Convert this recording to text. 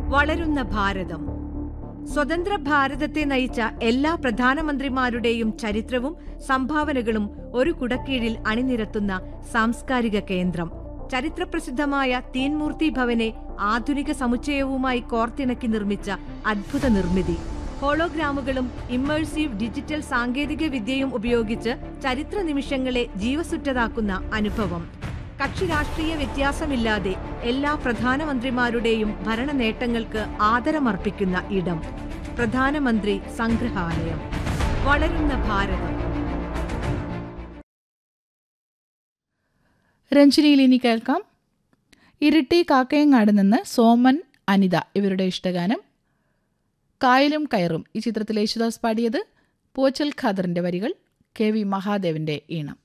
വളരുന്ന ഭാരതം സ്വതന്ത്ര ഭാരതത്തെ നയിച്ച എല്ലാ പ്രധാനമന്ത്രിമാരുടെയും ചരിത്രവും സംഭാവനകളും ഒരു കുടക്കീഴിൽ അണിനിരത്തുന്ന സാംസ്കാരിക കേന്ദ്രം ചരിത്രപ്രസിദ്ധമായ തീൻമൂർത്തി ഭവനെ ആധുനിക സമുച്ചയവുമായി കോർത്തിണക്കി നിർമ്മിച്ച അദ്ഭുത നിർമ്മിതി ഹോളോഗ്രാമുകളും ഇമ്മേഴ്സീവ് ഡിജിറ്റൽ സാങ്കേതിക വിദ്യയും ഉപയോഗിച്ച് ചരിത്ര നിമിഷങ്ങളെ ജീവസുറ്റതാക്കുന്ന അനുഭവം കക്ഷി രാഷ്ട്രീയ വ്യത്യാസമില്ലാതെ എല്ലാ പ്രധാനമന്ത്രിമാരുടെയും ഭരണ നേട്ടങ്ങൾക്ക് ആദരമർപ്പിക്കുന്ന ഇടം പ്രധാനമന്ത്രി സംഗ്രഹാലയം വളരുന്ന ഭാരതം രഞ്ജിനിയിൽ ഇനി കേൾക്കാം ഇരിട്ടി കാക്കയങ്ങാട് നിന്ന് സോമൻ അനിത ഇവരുടെ ഇഷ്ടഗാനം കായലും കയറും ഈ ചിത്രത്തിൽ യേശുദാസ് പാടിയത് പോച്ചൽ ഖാദറിന്റെ വരികൾ കെ വി മഹാദേവന്റെ ഈണം